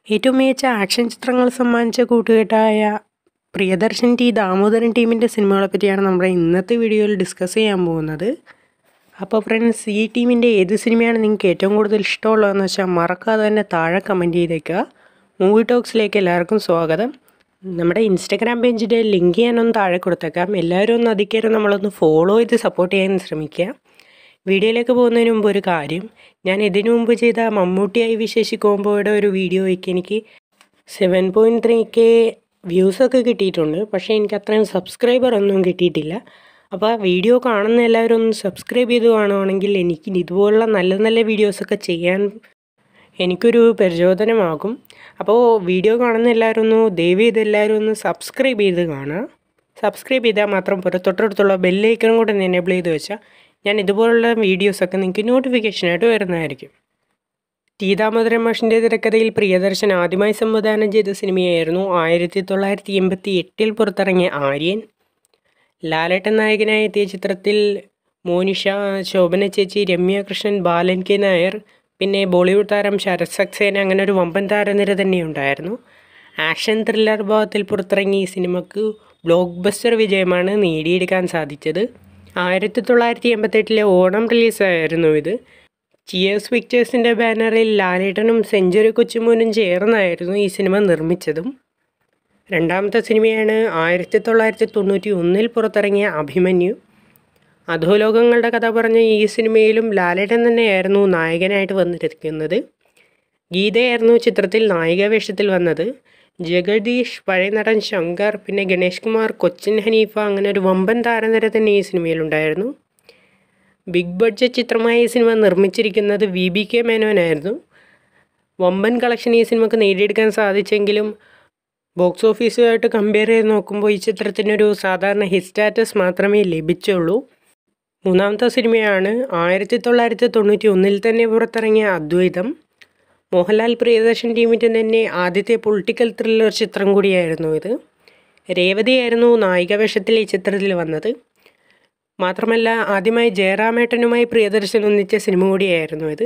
ഏറ്റവും മികച്ച ആക്ഷൻ ചിത്രങ്ങൾ സമ്മാനിച്ച കൂട്ടുകെട്ടായ പ്രിയദർശൻ ടി ദാമോദരൻ ടീമിൻ്റെ സിനിമകളെ പറ്റിയാണ് നമ്മുടെ ഇന്നത്തെ വീഡിയോയിൽ ഡിസ്കസ് ചെയ്യാൻ പോകുന്നത് അപ്പോൾ ഫ്രണ്ട്സ് ഈ ടീമിൻ്റെ ഏത് സിനിമയാണ് നിങ്ങൾക്ക് ഏറ്റവും കൂടുതൽ ഇഷ്ടമുള്ളതെന്ന് വെച്ചാൽ മറക്കാതെ തന്നെ താഴെ കമൻറ്റ് ചെയ്തേക്കുക മൂവി ടോക്സിലേക്ക് എല്ലാവർക്കും സ്വാഗതം നമ്മുടെ ഇൻസ്റ്റഗ്രാം പേജിൻ്റെ ലിങ്ക് ഞാനൊന്ന് താഴെ കൊടുത്തേക്കാം എല്ലാവരും ഒന്ന് അതിക്കേറെ നമ്മളൊന്ന് ഫോളോ ചെയ്ത് സപ്പോർട്ട് ചെയ്യാൻ ശ്രമിക്കുക വീഡിയോയിലേക്ക് പോകുന്നതിന് മുമ്പ് ഒരു കാര്യം ഞാൻ ഇതിനു മുമ്പ് ചെയ്ത മമ്മൂട്ടിയായി വിശേഷി കോമ്പോയുടെ ഒരു വീഡിയോയ്ക്ക് എനിക്ക് സെവൻ പോയിൻറ്റ് ത്രീ കെ വ്യൂസൊക്കെ കിട്ടിയിട്ടുണ്ട് പക്ഷേ എനിക്ക് അത്രയും സബ്സ്ക്രൈബർ ഒന്നും കിട്ടിയിട്ടില്ല അപ്പോൾ ആ വീഡിയോ കാണുന്ന എല്ലാവരും ഒന്ന് സബ്സ്ക്രൈബ് ചെയ്ത് കാണുവാണെങ്കിൽ എനിക്ക് ഇതുപോലുള്ള നല്ല നല്ല വീഡിയോസൊക്കെ ചെയ്യാൻ എനിക്കൊരു പ്രചോദനമാകും അപ്പോൾ വീഡിയോ കാണുന്ന എല്ലാവരും ഒന്ന് ദയവ് ചെയ്ത് എല്ലാവരും ഒന്ന് സബ്സ്ക്രൈബ് ചെയ്ത് കാണുക സബ്സ്ക്രൈബ് ചെയ്താൽ മാത്രം പോരാ തൊട്ടടുത്തുള്ള ബെല്ലൈക്കണും കൂടെ ഒന്ന് എനേബിൾ ചെയ്ത് വെച്ചാൽ ഞാൻ ഇതുപോലുള്ള വീഡിയോസൊക്കെ നിങ്ങൾക്ക് നോട്ടിഫിക്കേഷനായിട്ട് വരുന്നതായിരിക്കും ടി ദാമോദരൻ മാഷിൻ്റെ തിരക്കഥയിൽ പ്രിയദർശൻ ആദ്യമായി സംവിധാനം ചെയ്ത സിനിമയായിരുന്നു ആയിരത്തി തൊള്ളായിരത്തി എൺപത്തി എട്ടിൽ പുറത്തിറങ്ങിയ ആര്യൻ ലാലേട്ടൻ നായകനായി എത്തിയ ചിത്രത്തിൽ മോനിഷ ശോഭന ചേച്ചി രമ്യ കൃഷ്ണൻ ബാലൻ കെ നായർ പിന്നെ ബോളിവുഡ് താരം ശരത് സക്സേന അങ്ങനെ ഒരു വമ്പൻ താരനിര തന്നെയുണ്ടായിരുന്നു ആക്ഷൻ ത്രില്ലർ ഭാഗത്തിൽ പുറത്തിറങ്ങിയ ഈ സിനിമക്ക് ബ്ലോക്ക് ബസ്റ്റർ വിജയമാണ് നേടിയെടുക്കാൻ സാധിച്ചത് ആയിരത്തി തൊള്ളായിരത്തി എൺപത്തെട്ടിലെ ഓണം റിലീസായിരുന്നു ഇത് ചിയേഴ്സ് പിക്ചേഴ്സിൻ്റെ ബാനറിൽ ലാലേട്ടനും സെഞ്ചുറി കൊച്ചുമോനും ചേർന്നായിരുന്നു ഈ സിനിമ നിർമ്മിച്ചതും രണ്ടാമത്തെ സിനിമയാണ് ആയിരത്തി തൊള്ളായിരത്തി തൊണ്ണൂറ്റി ഒന്നിൽ പുറത്തിറങ്ങിയ അഭിമന്യു അധോലോകങ്ങളുടെ കഥ പറഞ്ഞ ഈ സിനിമയിലും ലാലേട്ടൻ തന്നെയായിരുന്നു നായകനായിട്ട് വന്നിരിക്കുന്നത് ഗീതയായിരുന്നു ചിത്രത്തിൽ നായിക വേഷത്തിൽ വന്നത് ജഗദീഷ് പഴയ നടൻ ശങ്കർ പിന്നെ ഗണേഷ് കുമാർ കൊച്ചിൻ ഹനീഫ അങ്ങനെ ഒരു വമ്പൻ താരനിര തന്നെ ഈ സിനിമയിലുണ്ടായിരുന്നു ബിഗ് ബഡ്ജറ്റ് ചിത്രമായി ഈ സിനിമ നിർമ്മിച്ചിരിക്കുന്നത് വി ബി കെ മേനോനായിരുന്നു വമ്പൻ കളക്ഷൻ ഈ സിനിമക്ക് നേടിയെടുക്കാൻ സാധിച്ചെങ്കിലും ബോക്സ് ഓഫീസുമായിട്ട് കമ്പയർ ചെയ്ത് നോക്കുമ്പോൾ ഈ ചിത്രത്തിനൊരു സാധാരണ ഹിറ്റ് സ്റ്റാറ്റസ് മാത്രമേ ലഭിച്ചുള്ളൂ മൂന്നാമത്തെ സിനിമയാണ് ആയിരത്തി തൊള്ളായിരത്തി തൊണ്ണൂറ്റി ഒന്നിൽ തന്നെ പുറത്തിറങ്ങിയ അദ്വൈതം മോഹൻലാൽ പ്രിയദർശൻ ടീമിൻ്റെ തന്നെ ആദ്യത്തെ പൊളിറ്റിക്കൽ ത്രില്ലർ ചിത്രം കൂടിയായിരുന്നു ഇത് രേവതിയായിരുന്നു നായിക വേഷത്തിൽ ഈ ചിത്രത്തിൽ വന്നത് മാത്രമല്ല ആദ്യമായി ജയറാമേട്ടനുമായി പ്രിയദർശൻ ഒന്നിച്ച സിനിമ കൂടിയായിരുന്നു ഇത്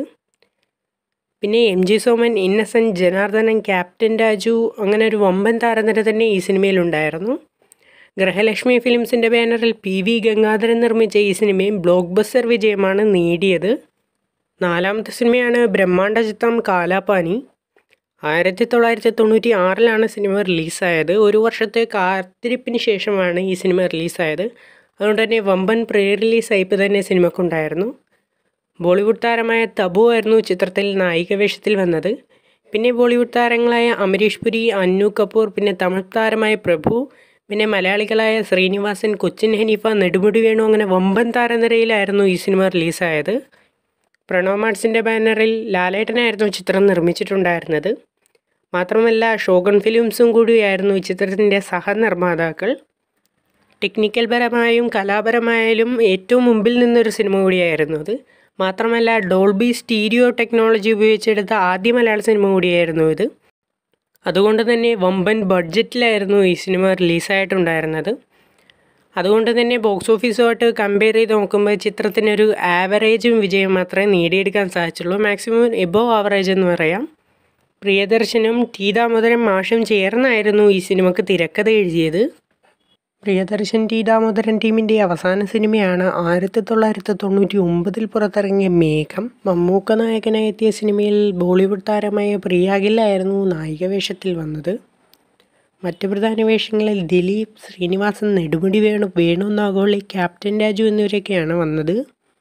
പിന്നെ എം ജി സോമൻ ഇന്നസെൻറ്റ് ജനാർദ്ദനൻ ക്യാപ്റ്റൻ രാജു അങ്ങനെ ഒരു വമ്പൻ താരനിര തന്നെ ഈ സിനിമയിലുണ്ടായിരുന്നു ഗ്രഹലക്ഷ്മി ഫിലിംസിൻ്റെ ബാനറിൽ പി വി ഗംഗാധരൻ നിർമ്മിച്ച ഈ സിനിമയും ബ്ലോക്ക് ബസ്റ്റർ വിജയമാണ് നേടിയത് നാലാമത്തെ സിനിമയാണ് ബ്രഹ്മാണ്ഡ ചിത്രം കാലാപാനി ആയിരത്തി തൊള്ളായിരത്തി തൊണ്ണൂറ്റി ആറിലാണ് സിനിമ റിലീസായത് ഒരു വർഷത്തെ കാത്തിരിപ്പിന് ശേഷമാണ് ഈ സിനിമ റിലീസായത് അതുകൊണ്ട് തന്നെ വമ്പൻ പ്രീ റിലീസ് ഹൈപ്പ് തന്നെ സിനിമക്കുണ്ടായിരുന്നു ബോളിവുഡ് താരമായ തബു ആയിരുന്നു ചിത്രത്തിൽ നായിക വേഷത്തിൽ വന്നത് പിന്നെ ബോളിവുഡ് താരങ്ങളായ അമരീഷ് പുരി അന്നു കപൂർ പിന്നെ തമിഴ് താരമായ പ്രഭു പിന്നെ മലയാളികളായ ശ്രീനിവാസൻ കൊച്ചിൻ ഹനീഫ നെടുമുടി വേണു അങ്ങനെ വമ്പൻ താരനിരയിലായിരുന്നു ഈ സിനിമ റിലീസായത് പ്രണവ് മാർട്സിൻ്റെ ബാനറിൽ ലാലേട്ടനായിരുന്നു ചിത്രം നിർമ്മിച്ചിട്ടുണ്ടായിരുന്നത് മാത്രമല്ല ഷോഗൺ ഫിലിംസും കൂടിയായിരുന്നു ഈ ചിത്രത്തിൻ്റെ സഹനിർമ്മാതാക്കൾ ടെക്നിക്കൽ പരമായും കലാപരമായാലും ഏറ്റവും മുമ്പിൽ നിന്നൊരു സിനിമ കൂടിയായിരുന്നു അത് മാത്രമല്ല ഡോൾബി സ്റ്റീരിയോ ടെക്നോളജി ഉപയോഗിച്ചെടുത്ത ആദ്യ മലയാള സിനിമ കൂടിയായിരുന്നു ഇത് അതുകൊണ്ട് തന്നെ വമ്പൻ ബഡ്ജറ്റിലായിരുന്നു ഈ സിനിമ റിലീസായിട്ടുണ്ടായിരുന്നത് അതുകൊണ്ട് തന്നെ ബോക്സ് ഓഫീസുമായിട്ട് കമ്പയർ ചെയ്ത് നോക്കുമ്പോൾ ചിത്രത്തിനൊരു ആവറേജും വിജയം മാത്രമേ നേടിയെടുക്കാൻ സാധിച്ചുള്ളൂ മാക്സിമം എബോ ആവറേജ് എന്ന് പറയാം പ്രിയദർശനും ടി ദാമോദരൻ മാഷും ചേർന്നായിരുന്നു ഈ സിനിമക്ക് തിരക്കഥ എഴുതിയത് പ്രിയദർശൻ ടി ദാമോദരൻ ടീമിൻ്റെ അവസാന സിനിമയാണ് ആയിരത്തി തൊള്ളായിരത്തി തൊണ്ണൂറ്റി ഒമ്പതിൽ പുറത്തിറങ്ങിയ മേഘം മമ്മൂക്ക നായകനായി എത്തിയ സിനിമയിൽ ബോളിവുഡ് താരമായ പ്രിയാഗിലായിരുന്നു നായിക വേഷത്തിൽ വന്നത് മറ്റ് പ്രധാന വേഷങ്ങളിൽ ദിലീപ് ശ്രീനിവാസൻ നെടുമുടി വേണു വേണു നാഗോളി ക്യാപ്റ്റൻ രാജു എന്നിവരൊക്കെയാണ് വന്നത്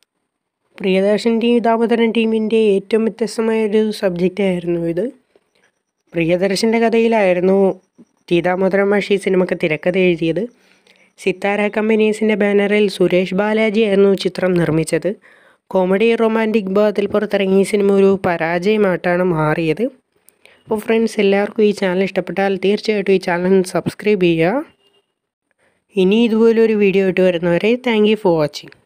പ്രിയദർശൻ ടി ദാമോദരൻ ടീമിൻ്റെ ഏറ്റവും വ്യത്യസ്തമായൊരു സബ്ജക്റ്റായിരുന്നു ഇത് പ്രിയദർശൻ്റെ കഥയിലായിരുന്നു ടി ദാമോദരൻ മാഷി സിനിമക്ക് തിരക്കഥ എഴുതിയത് സിത്താര കമ്പനീസിൻ്റെ ബാനറിൽ സുരേഷ് ബാലാജി ആയിരുന്നു ചിത്രം നിർമ്മിച്ചത് കോമഡി റൊമാൻറ്റിക് ഭാഗത്തിൽ പുറത്തിറങ്ങിയ സിനിമ ഒരു പരാജയമായിട്ടാണ് മാറിയത് അപ്പോൾ ഫ്രണ്ട്സ് എല്ലാവർക്കും ഈ ചാനൽ ഇഷ്ടപ്പെട്ടാൽ തീർച്ചയായിട്ടും ഈ ചാനൽ സബ്സ്ക്രൈബ് ചെയ്യുക ഇനി ഇതുപോലൊരു വീഡിയോ ആയിട്ട് വരുന്നവരെ താങ്ക് യു ഫോർ വാച്ചിങ്